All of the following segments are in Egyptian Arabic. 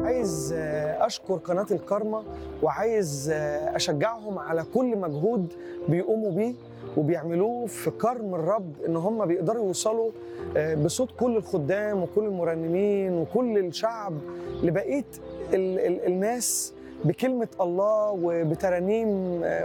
عايز آه، اشكر قناه الكارما وعايز آه، اشجعهم على كل مجهود بيقوموا بيه وبيعملوه في كرم الرب ان هم بيقدروا يوصلوا آه، بصوت كل الخدام وكل المرنمين وكل الشعب لبقيه ال- ال- الناس بكلمه الله وبترانيم آه،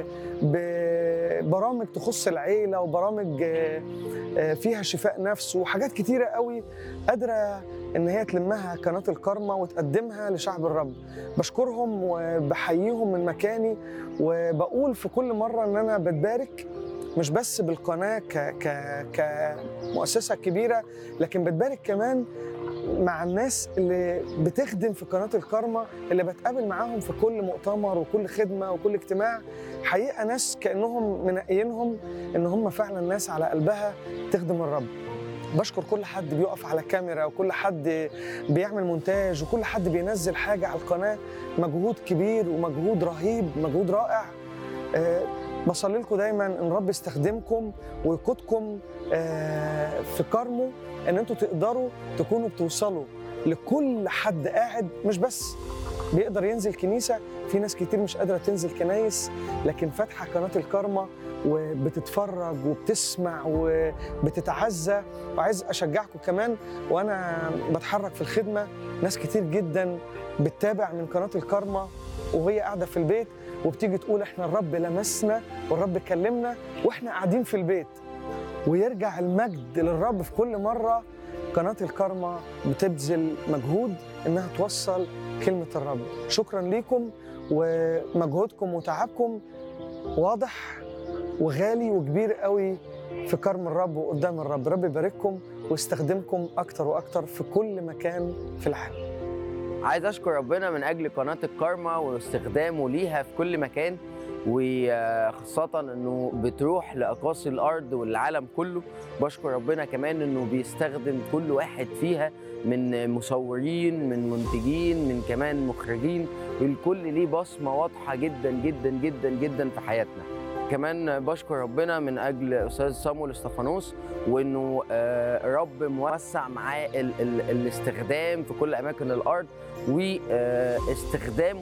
وببرامج تخص العيله وبرامج آه، آه، فيها شفاء نفس وحاجات كتيره قوي قادره ان هي تلمها قناه الكارما وتقدمها لشعب الرب بشكرهم وبحييهم من مكاني وبقول في كل مره ان انا بتبارك مش بس بالقناه ك ك كمؤسسه كبيره لكن بتبارك كمان مع الناس اللي بتخدم في قناه الكارما اللي بتقابل معاهم في كل مؤتمر وكل خدمه وكل اجتماع حقيقه ناس كانهم منقيينهم ان هم فعلا ناس على قلبها تخدم الرب بشكر كل حد بيقف على كاميرا وكل حد بيعمل مونتاج وكل حد بينزل حاجه على القناه مجهود كبير ومجهود رهيب مجهود رائع آه، بصلي لكم دايما ان رب يستخدمكم ويقودكم آه، في كرمه ان انتوا تقدروا تكونوا بتوصلوا لكل حد قاعد مش بس بيقدر ينزل كنيسه في ناس كتير مش قادره تنزل كنايس لكن فاتحه قناه الكارما وبتتفرج وبتسمع وبتتعزى وعايز اشجعكم كمان وانا بتحرك في الخدمه ناس كتير جدا بتتابع من قناه الكارما وهي قاعده في البيت وبتيجي تقول احنا الرب لمسنا والرب كلمنا واحنا قاعدين في البيت ويرجع المجد للرب في كل مره قناه الكارما بتبذل مجهود انها توصل كلمه الرب شكرا ليكم ومجهودكم وتعبكم واضح وغالي وكبير قوي في كرم الرب وقدام الرب رب يبارككم ويستخدمكم اكتر واكتر في كل مكان في العالم عايز اشكر ربنا من اجل قناه الكارما واستخدامه ليها في كل مكان وخاصة انه بتروح لاقاصي الارض والعالم كله بشكر ربنا كمان انه بيستخدم كل واحد فيها من مصورين من منتجين من كمان مخرجين الكل ليه بصمة واضحة جدا جدا جدا جدا في حياتنا كمان بشكر ربنا من اجل استاذ صامويل استفانوس وانه آه، رب موسع معاه ال- ال- الاستخدام في كل اماكن الارض واستخدامه